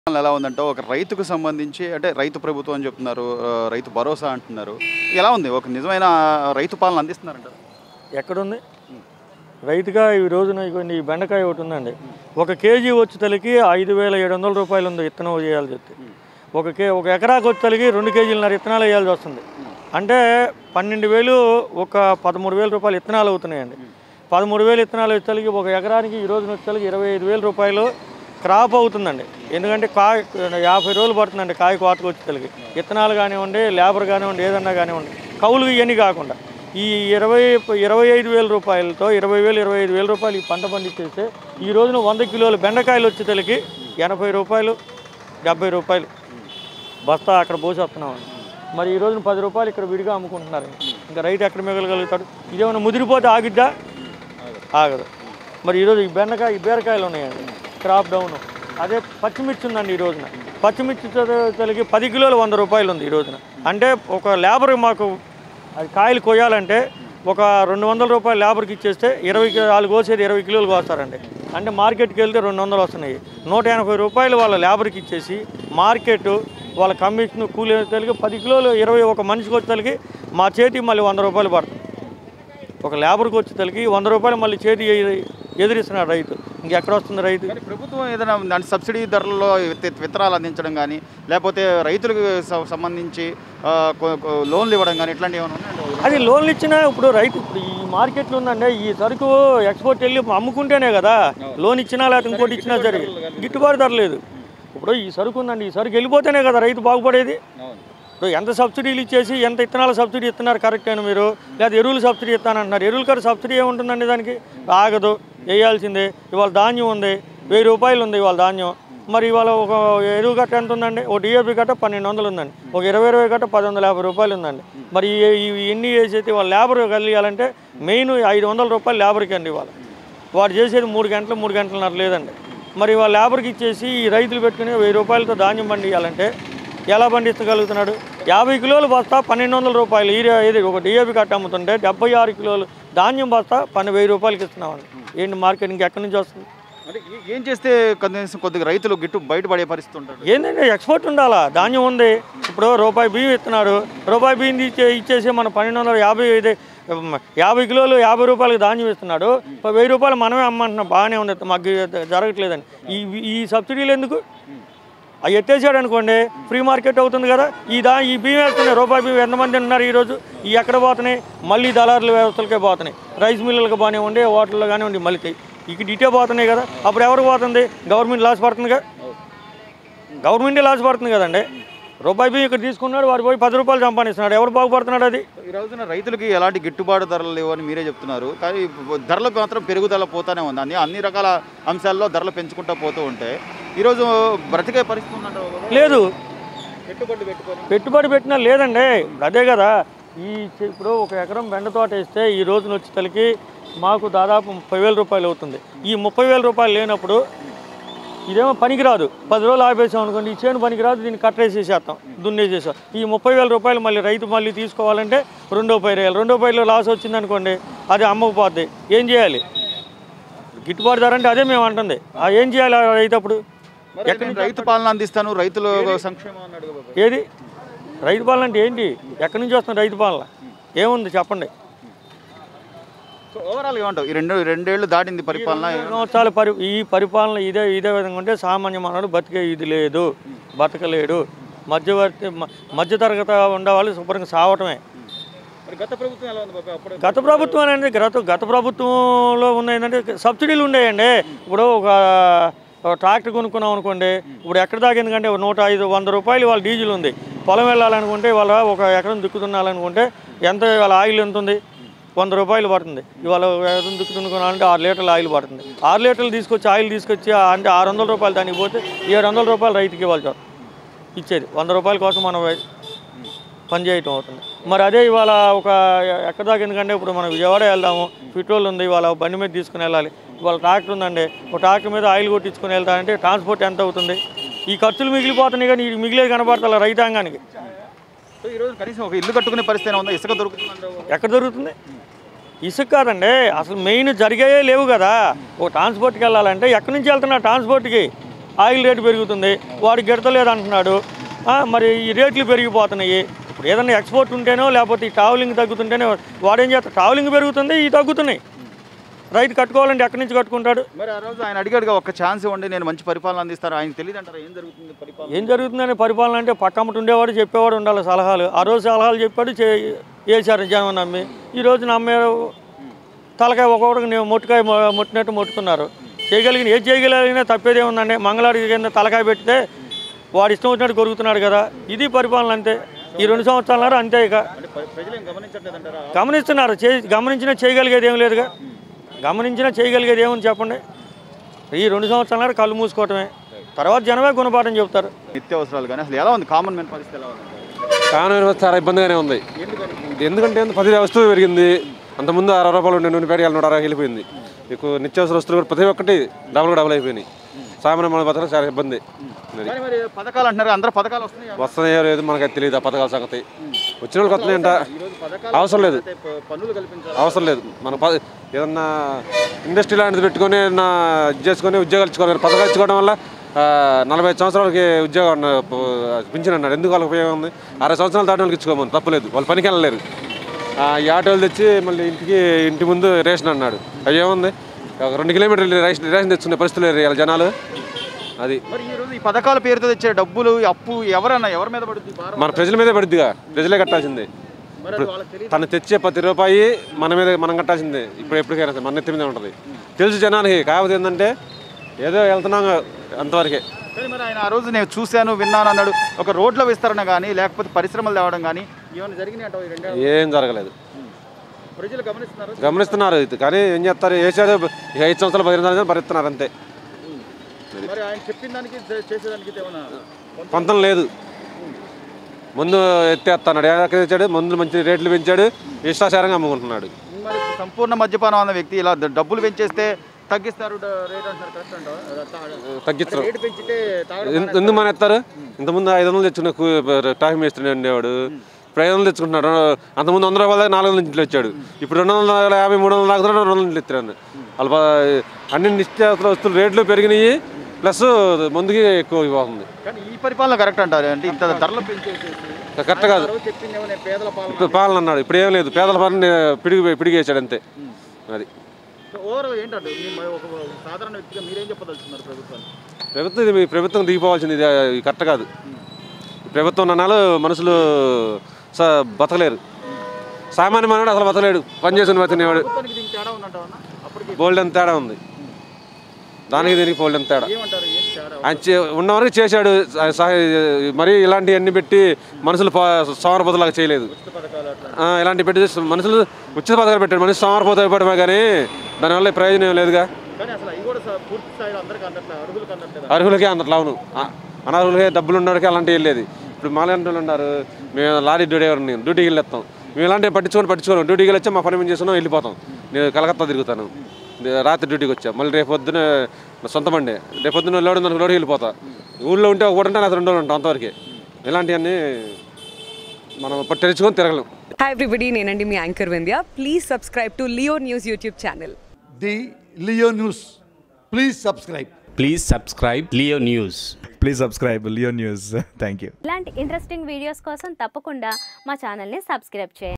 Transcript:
ఎలా ఉందంటే ఒక రైతుకు సంబంధించి అంటే రైతు ప్రభుత్వం అని చెప్తున్నారు ఆ, రైతు భరోసా అంటున్నారు ఎలా ఉంది ఒక నిజమైన రైతు పాలన అందిస్తున్నారంటారు ఎక్కడుంది రైతుగా ఈ రోజున కొన్ని ఈ బెండకాయ ఒకటి ఉందండి ఒక కేజీ వచ్చేతలకి ఐదు వేల ఏడు వందల రూపాయలు ఉంది విత్తనం వేయాల్సి వస్తే ఒక కే ఒక ఎకరాకు వచ్చేతలకి రెండు కేజీలన్నర విత్తనాలు వేయాల్సి వస్తుంది అంటే పన్నెండు వేలు ఒక పదమూడు వేల రూపాయలు విత్తనాలు అవుతున్నాయండి పదమూడు వేలు విత్తనాలు వచ్చేతలకి ఒక ఎకరానికి ఈ రోజున వచ్చేతలకి ఇరవై ఐదు వేల రూపాయలు క్రాప్ అవుతుందండి ఎందుకంటే కాయ యాభై రోజులు పడుతుందండి కాయ కోతకు వచ్చేతలకి విత్తనాలు కానివ్వండి లేబర్ కానివ్వండి ఏదన్నా కానివ్వండి కౌలు ఇవన్నీ కాకుండా ఈ ఇరవై ఇరవై ఐదు వేల రూపాయలతో ఇరవై వేలు ఇరవై ఐదు వేల రూపాయలు ఈ పంట పండించేస్తే ఈ రోజున వంద కిలోల బెండకాయలు వచ్చేతలకి ఎనభై రూపాయలు డెబ్బై రూపాయలు బస్తా అక్కడ పోసేస్తున్నామండి మరి ఈ రోజున పది రూపాయలు ఇక్కడ విడిగా అమ్ముకుంటున్నారు ఇంకా రైతు ఎక్కడ మిగలగలుగుతాడు ఇదేమైనా ముదిరిపోతే ఆగిద్దా ఆగదు మరి ఈరోజు ఈ బెండకాయ ఈ బీరకాయలు ఉన్నాయండి క్రాప్ డౌన్ అదే పచ్చిమిర్చి ఉందండి ఈ రోజున పచ్చిమిర్చి తొలగి పది కిలోలు వంద రూపాయలు ఉంది ఈ రోజున అంటే ఒక లేబర్ మాకు అది కాయలు కొయ్యాలంటే ఒక రెండు వందల రూపాయలు లేబర్కి ఇచ్చేస్తే ఇరవై కి- వాళ్ళు కోసేది ఇరవై కిలోలు కోస్తారండి అంటే మార్కెట్కి వెళ్తే రెండు వందలు వస్తున్నాయి నూట ఎనభై రూపాయలు వాళ్ళ లేబర్కి ఇచ్చేసి మార్కెట్ వాళ్ళ కమిషన్ కూలి తెలిగి పది కిలోలు ఇరవై ఒక మనిషికి వచ్చేసరికి మా చేతికి మళ్ళీ వంద రూపాయలు పడుతుంది ఒక లేబర్కి వచ్చేసరికి వంద రూపాయలు మళ్ళీ చేతి ఎ- ఎదిరిస్తున్నాడు రైతు ఇంకెక్కడ వస్తుంది రైతు కానీ ప్రభుత్వం ఏదైనా దాని సబ్సిడీ ధరల్లో విత్త- విత్తనాలు అందించడం కానీ లేకపోతే రైతులకు స- సంబంధించి ఆ, కొ- కొ- లోన్లు ఇవ్వడం కానీ ఇట్లాంటివి ఏమైనా ఉన్నాయండి అది లోన్లు ఇచ్చినా ఇప్పుడు రైతు ఇప్పుడు ఈ మార్కెట్లో ఉందండి ఈ సరుకు ఎక్స్పోర్ట్ వెళ్ళి అమ్ముకుంటేనే కదా లోన్ ఇచ్చినా లేకపోతే ఇంకోటి ఇచ్చినా సరే గిట్టుబాటు ధర లేదు ఇప్పుడు ఈ సరుకు ఉందండి ఈ సరుకు వెళ్ళిపోతేనే కదా రైతు బాగుపడేది ఇప్పుడు ఎంత సబ్సిడీలు ఇచ్చేసి ఎంత ఇత్తనాల సబ్సిడీ ఇస్తున్నారు కరెక్ట్ అయినా మీరు లేదా ఎరువులు సబ్సిడీ ఇస్తానంటున్నారు ఎరువుల కాడ సబ్సిడీ ఏముంటుందండి దానికి ఆగదు వేయాల్సిందే ఇవాళ ధాన్యం ఉంది వెయ్యి రూపాయలు ఉంది ఇవాళ ధాన్యం మరి ఇవాళ ఒక ఎరువు గట్ట ఎంత ఉందండి ఒక డిఏపి గట్ట పన్నెండు వందలు ఉందండి ఒక ఇరవై ఇరవై గట్ట పది వందల యాభై రూపాయలు ఉందండి మరి ఈ- ఈ ఎన్ని వేసేది వాళ్ళ లేబర్ కలిగాలంటే మెయిన్ ఐదు వందల రూపాయలు లేబర్కి అండి ఇవాళ వాడు చేసేది మూడు గంటలు మూడు గంటలన్నర లేదండి మరి వాళ్ళ లేబర్కి ఇచ్చేసి ఈ రైతులు పెట్టుకుని వెయ్యి రూపాయలతో ధాన్యం పండియాలంటే ఎలా పండించగలుగుతున్నాడు యాభై కిలోలు బస్తా పన్నెండు వందల రూపాయలు ఈ ఇది ఒక డిఏపి కట్ట అమ్ముతుంటే డెబ్బై ఆరు కిలోలు ధాన్యం బస్తా పన్నెండు వెయ్యి రూపాయలకి ఇస్తున్నామండి ఏంటి మార్కెటింగ్ ఎక్కడి నుంచి వస్తుంది అంటే ఏ- ఏం చేస్తే కనీసం కొద్దిగా రైతులు గిట్టు బయటపడే పరిస్థితి ఉంటారు ఏంటంటే ఎక్స్పోర్ట్ ఉండాలా ధాన్యం ఉంది ఇప్పుడు రూపాయి బియ్యం ఇస్తున్నారు రూపాయి బియ్యం ఇచ్చే ఇచ్చేసి మన పన్నెండు వందల యాభై ఇది ఉమ్, యాభై కిలోలు యాభై రూపాయలకి ధాన్యం ఇస్తున్నాడు ఇప్పుడు వెయ్యి రూపాయలు మనమే అమ్మంటున్నాం బాగానే ఉంది మాకు ఇది జరగట్లేదని ఈ ఈ సబ్సిడీలు ఎందుకు అవి ఎత్తేసాడు అనుకోండి ఫ్రీ మార్కెట్ అవుతుంది కదా ఈ దా ఈ బియ్యం వేస్తున్నాయి రూపాయి బియ్యం ఎంతమంది ఉన్నారు ఈరోజు ఈ ఎక్కడ పోతున్నాయి మళ్ళీ దళారుల వ్యవస్థలకే పోతున్నాయి రైస్ మిల్లులకు కానివ్వండి హోటల్లో కానివ్వండి మళ్ళీ ఇక్కడ ఇటే పోతున్నాయి కదా అప్పుడు ఎవరికి పోతుంది గవర్నమెంట్ లాస్ పడుతుందిగా గవర్నమెంటే లాస్ పడుతుంది కదండి రూపాయి బియ్యం ఇక్కడ తీసుకున్నాడు వాడు పోయి పది రూపాయలు సంపాదిస్తున్నాడు ఎవరు బాగుపడుతున్నాడు అది ఈ రోజున రైతులకి ఎలాంటి గిట్టుబాటు ధరలు లేవు అని మీరే చెప్తున్నారు కానీ ధరలకు మాత్రం పెరుగుదల పోతానే ఉంది అన్ని అన్ని రకాల అంశాల్లో ధరలు పెంచుకుంటూ పోతూ ఉంటే ఈరోజు బ్రతికే పరిస్థితి ఉందంటారు కదా? లేదు పెట్టుబడి పెట్టుకొని పెట్టుబడి పెట్టినా లేదండి అదే కదా ఈ చె- ఇప్పుడు ఒక ఎకరం బెండ తోట వేస్తే ఈ రోజున వచ్చేసరికి మాకు దాదాపు ముప్పై వేల రూపాయలు అవుతుంది ఈ ముప్పై వేల రూపాయలు లేనప్పుడు ఇదేమో పనికిరాదు పది రోజులు ఆపేసాం అనుకోండి ఈ చేను పనికిరాదు దీన్ని కట్టేసేసేస్తాం దున్నేసేసాం ఈ ముప్పై వేల రూపాయలు మళ్ళీ రైతు మళ్ళీ తీసుకోవాలంటే రెండో పైరు వేయాలి రెండో పైరులో లాస్ వచ్చిందనుకోండి అది అమ్మకపోద్ది ఏం చేయాలి గిట్టుబాటు ధర అంటే అదే మేము అంటుంది ఆ ఏం చేయాలి ఆ రైతు అప్పుడు మరి నేను రైతు పాలన అందిస్తాను రైతుల సంక్షేమం అన్నాడు కదా బాబాయ్. ఏది రైతు పాలన అంటే ఏంటి ఎక్కడి నుంచి వస్తుంది రైతు పాలన ఏముంది చెప్పండి సో ఓవరాల్ ఏమంటావు ఈ రెండు రెండేళ్లు దాటింది పరిపాలన సంవత్సరాల పరి ఈ పరిపాలన ఇదే ఇదే విధంగా ఉంటే సామాన్య మానవుడు బతికే ఇది లేదు బతకలేడు మధ్యవర్తి మ- మధ్యతరగతి ఉండేవాళ్ళు శుభ్రంగా సావటమే మరి గత ప్రభుత్వం ఎలా ఉంది బాబాయ్ అప్పుడు గత ప్రభుత్వం అనేది గత గత ప్రభుత్వంలో ఉన్న ఏంటంటే సబ్సిడీలు ఉండేయండి ఇప్పుడు ఒక ఒక ట్రాక్టర్ కొనుక్కున్నాం అనుకోండి ఇప్పుడు ఎక్కడ దాకా ఎందుకంటే ఒక నూట ఐదు వంద రూపాయలు వాళ్ళ డీజిల్ ఉంది పొలం వెళ్ళాలనుకుంటే వాళ్ళ ఒక ఎకరం దిక్కుతున్నాలనుకుంటే ఎంత వాళ్ళ ఆయిల్ ఎంత ఉంది వంద రూపాయలు పడుతుంది ఇవాళ ఒక ఎకరం దిక్కుతున్నాలంటే ఆరు లీటర్ల ఆయిల్ పడుతుంది ఆరు లీటర్లు తీసుకొచ్చి ఆయిల్ తీసుకొచ్చి ఆ- అంటే ఆరు వందల రూపాయలు దానికి పోతే ఏడు వందల రూపాయలు రైతుకి ఇవ్వాలి సార్ ఇచ్చేది వంద రూపాయల కోసం మనం పని చేయటం అవుతుంది మరి అదే ఇవాళ ఒక ఎక్కడ దాకా ఎందుకంటే ఇప్పుడు మనం విజయవాడ వెళ్దాము పెట్రోల్ ఉంది ఇవాళ బండి మీద తీసుకుని వెళ్ళాలి ఇవాళ ట్రాక్టర్ ఉందండి ఒక ట్రాక్టర్ మీద ఆయిల్ కొట్టించుకొని వెళ్తానంటే ట్రాన్స్పోర్ట్ ఎంత అవుతుంది ఈ ఖర్చులు మిగిలిపోతున్నాయి కానీ ఈ మిగిలేదు కనపడతా రైతాంగానికి సో ఈరోజు కనీసం ఒక ఇల్లు కట్టుకునే పరిస్థితి ఏమైనా ఉందా ఇసుక దొరుకుతుందంటారు ఎక్కడ దొరుకుతుంది ఇసుక కాదండి అసలు మెయిన్ జరిగాయే లేవు కదా ఒక ట్రాన్స్పోర్ట్కి వెళ్ళాలంటే ఎక్కడి నుంచి వెళ్తున్నా ట్రాన్స్పోర్ట్కి ఆయిల్ రేటు పెరుగుతుంది వాడికి గిడతలేదు అంటున్నాడు ఆ, మరి ఈ రేట్లు పెరిగిపోతున్నాయి ఇప్పుడు ఏదైనా ఎక్స్పోర్ట్ ఉంటేనో లేకపోతే ఈ ట్రావెలింగ్ తగ్గుతుంటేనే వాడేం చేస్తాడు ట్రావెలింగ్ పెరుగుతుంది ఇవి తగ్గుతున్నాయి రైతు కట్టుకోవాలంటే ఎక్కడి నుంచి కట్టుకుంటాడు మరి ఆ రోజు ఆయన అడిగాడుగా ఒక ఛాన్స్ ఇవ్వండి నేను మంచి పరిపాలన అందిస్తాను ఆయన తెలియదు అంటారా ఏం జరుగుతుంది పరిపాలన ఏం జరుగుతుందని పరిపాలన అంటే పక్కమ్మటి ఉండేవాడు చెప్పేవాడు ఉండాలి సలహాలు ఆ రోజు సలహాలు చెప్పాడు చే వేశారు జనం నమ్మి ఈ రోజు నమ్మే తలకాయ ఒక్కొక్కడికి నేను మొట్టుకాయ మొ- ముట్టినట్టు ముట్టుకున్నారు చేయగలిగిన ఏది చేయగలిగినా తప్పేదే ఉందండి మంగళాడి కింద తలకాయ పెడితే వాడు ఇష్టం వచ్చినట్టు కొరుకుతున్నాడు కదా ఇది పరిపాలన అంతే ఈ రెండు సంవత్సరాలు అంతే ఇక అంటే ప్ర- ప్రజలు ఏం గమనించట్లేదంటారా గమనిస్తున్నారు చే గమనించినా చేయగలిగేది ఏం లేదుగా గమనించినా చేయగలిగేది ఏముంది చెప్పండి ఈ రెండు సంవత్సరాలు కళ్ళు మూసుకోవటమే తర్వాత జనమే గుణపాఠం చెబుతారు నిత్యావసరాలు కానీ అసలు ఎలా ఉంది కామన్ మ్యాన్ పరిస్థితి ఎలా ఉంది కాను వ్యవస్థ చాలా ఇబ్బందిగానే ఉంది ఎందుకని ఎందుకంటే ఏంది పది వస్తువు పెరిగింది అంతకుముందు అరవై రూపాయలు ఉండే నూనె పేడ నూట అరవై వెళ్ళిపోయింది ఎక్కువ నిత్యావసర వస్తువులు కూడా ప్రతి ఒక్కటి డబుల్ డబుల్ అయిపోయినాయి సామాన్య మన బతకడం చాలా ఇబ్బంది మరి కానీ మరి పథకాలు అంటున్నారు అందరూ పథకాలు వస్తున్నాయి వస్తున్నాయో లేదు మనకైతే తెలియదు ఆ పథకాల సంగతి వచ్చిన వాళ్ళకి వస్తున్నాయంట ఈరోజు పథకాలు అవసరం లేదు అయితే ప- పన్నులు కల్పించాలి అవసరం లేదు మన ప ఏదన్నా ఇండస్ట్రీ లాంటిది పెట్టుకొని నా ఇది చేసుకొని ఉద్యోగాలు ఇచ్చుకోవాలి పథకాలు ఇచ్చుకోవడం వల్ల ఆ, నలభై ఐదు సంవత్సరాలకి ఉద్యోగం ఉన్న- ప- పింఛన్ అన్నాడు ఎందుకు వాళ్ళకి ఉపయోగం ఉంది అరవై సంవత్సరాలు దాటి వాళ్ళకి ఇచ్చుకోమని తప్పలేదు వాళ్ళు పనికి వెళ్ళలేరు ఆ, ఈ ఆటోలు తెచ్చి మళ్ళీ ఇంటికి ఇంటి ముందు రేషన్ అన్నాడు అవి ఏముంది ఒక రెండు కిలోమీటర్లు రేషన్ రేషన్ తెచ్చుకునే పరిస్థితులు లేరు ఇవాళ జనాలు అది మరి ఈ రోజు ఈ పథకాల పేరుతో తెచ్చే డబ్బులు ఈ అప్పు ఎవరన్నా ఎవరి మీద పడుతుంది భారం మన ప్రజల మీదే పడుద్దిగా ప్రజలే కట్టాల్సిందే మరి అది వాళ్ళకి తెలియదు తను తెచ్చే ప్రతి రూపాయి మన మీద మనం కట్టాల్సిందే ఇప్పుడు ఎప్పటికైనా సరే మన నెత్తి మీద ఉంటుంది తెలుసు జనానికి కాకపోతే ఏంటంటే ఏదో వెళ్తున్నాం అంతవరకే కానీ మరి ఆయన ఆ రోజు నేను చూశాను విన్నాను అన్నాడు ఒక రోడ్ల విస్తరణ కానీ లేకపోతే పరిశ్రమలు తేవడం కానీ ఏమైనా జరిగినాయి అంటావు ఈ రెండేళ్ళు ఏం జరగలేదు ప్రజలు గమనిస్తున్నారు గమనిస్తున్నారు ఇది కానీ ఏం చేస్తారు వేసారు ఈ ఐదు సంవత్సరాలు పదిహేను సంవత్సరాలు భరిస్తున్నారు అంతే మరి ఆయన చెప్పిన దానికి చే- చేసేదానికి ఏమైనా కొంత- పొంతం లేదు ముందు ఎత్తేస్తున్నాడు ఎక్కడ తెచ్చాడు మందులు మంచి రేట్లు పెంచాడు ఇష్టాచారంగా అమ్ముకుంటున్నాడు మరి సంపూర్ణ మద్యపానం అన్న వ్యక్తి ఇలా ద- డబ్బులు పెంచేస్తే తగ్గిస్తారు డ- రేట్ అంటారు కరెక్ట్ అంటావా? అలా తా- తగ్గించరు రేటు పెంచితే తాగడం ఎందు- ఎందుకు మన ఎత్తారు ఇంతకుముందు ఐదు వందలు తెచ్చుకున్న కూ- టాఫీ మేస్త్రి ఉండేవాడు ఇప్పుడు ఐదు వందలు తెచ్చుకుంటున్నాడు అంతకుముందు వంద రూపాయల దాకా నాలుగు వందల ఇంట్లో వచ్చాడు ఇప్పుడు రెండు వందల యాభై మూడు వందలు దాకా రెండు వందల ఇంట్లో ఎత్తాను వాళ్ళ ప- అన్ని నిత్యావసర వస్తువులు రేట్లు పెరిగినాయి ప్లస్ ముందుకి ఎక్కువ ఇవ్వతుంది కానీ ఈ పరిపాలన కరెక్ట్ అంటారు అంటే ఇంత ధరలు పెంచేసేసి కరెక్ట్ కాదు ఆ రోజు చెప్పింది ఏమో నేను పేదల పాలన ఇప్పుడు పాలన అన్నాడు ఇప్పుడు ఏం లేదు పేదల పాలన పిడిగి పిడిగేసాడు అంతే అది ఓవరాల్ ఏంటంటే మీ మ- ఒక సాధారణ వ్యక్తిగా మీరేం చెప్పదలుచుకున్నారు ప్రభుత్వాన్ని ప్రభుత్వం ఇది మీ ప్రభుత్వం దిగిపోవాల్సింది ఇది ఇది కరెక్ట్ కాదు ఈ ప్రభుత్వం నన్నాళ్ళు మనుషులు స బతకలేరు సామాన్య మానవుడు అసలు బతకలేడు పని చేసుకుని బతినేవాడు ప్రభుత్వానికి దీనికి తేడా ఉందంటావా అప్పటికి బోల్డ్ ఎంత తేడా ఉంది దానికి దీనికి బోల్డ్ ఎంత తేడా ఏమంటారు ఏంటి తేడా ఆయన చే ఉన్నవరకు చేశాడు స- సహ- మరీ ఇలాంటివన్నీ పెట్టి మనుషులు సోమరపోతలాగా చేయలేదు ఉచిత పథకాలు అట్లా ఆ, ఇలాంటి పెట్టి మనుషులు ఉచిత పథకాలు పెట్టాడు మనిషి సోమరపోత అయిపోవడమే కానీ దానివల్ల ప్రయోజనం ఏం లేదుగా కానీ అసలు అవి కూడా స- పూర్తి స్థాయిలో అందరికీ అందట్లేదు అర్హులకు అందట్లేదు అర్హులకే అందట్లా అవును ఆ, అనర్హులకే డబ్బులు ఉన్నవాడికి అలాంటివి వెళ్ళేది ఇప్పుడు మాలాంటి వాళ్ళు ఉన్నారు మేము లారీ డ్రైవర్ నేను డ్యూటీకి వెళ్ళేస్తాం మేము ఇలాంటివి పట్టించుకొని పట్టించుకోను డ్యూటీకి వెళ్ళొచ్చా మా పని మేము చేస్తున్నాం వెళ్ళిపోతాం నేను కలకత్తా తిరుగుతాను నే- రాత్రి డ్యూటీకి వచ్చా మళ్ళీ రేపు పొద్దున నా సొంత బండి రేపు పొద్దున లోడ్ ఉందనుకో లోడ్కి వెళ్ళిపోతా ఊళ్ళో ఉంటే ఒక పూట ఉంటే నాకు రెండు రోజులు ఉంటాం అంతవరకే ఇలాంటివన్నీ మనం పట్టించుకొని తిరగలేం హాయ్ ఎవ్రీబడి నేనండి మీ anchor Vindhya please subscribe to Leo News YouTube channel the Leo News. Please subscribe. Please subscribe Leo News. Please subscribe Leo News thank you ఇలాంటి ఇంట్రెస్టింగ్ వీడియోస్ కోసం తప్పకుండా మా ఛానల్ని సబ్స్క్రైబ్ చేయండి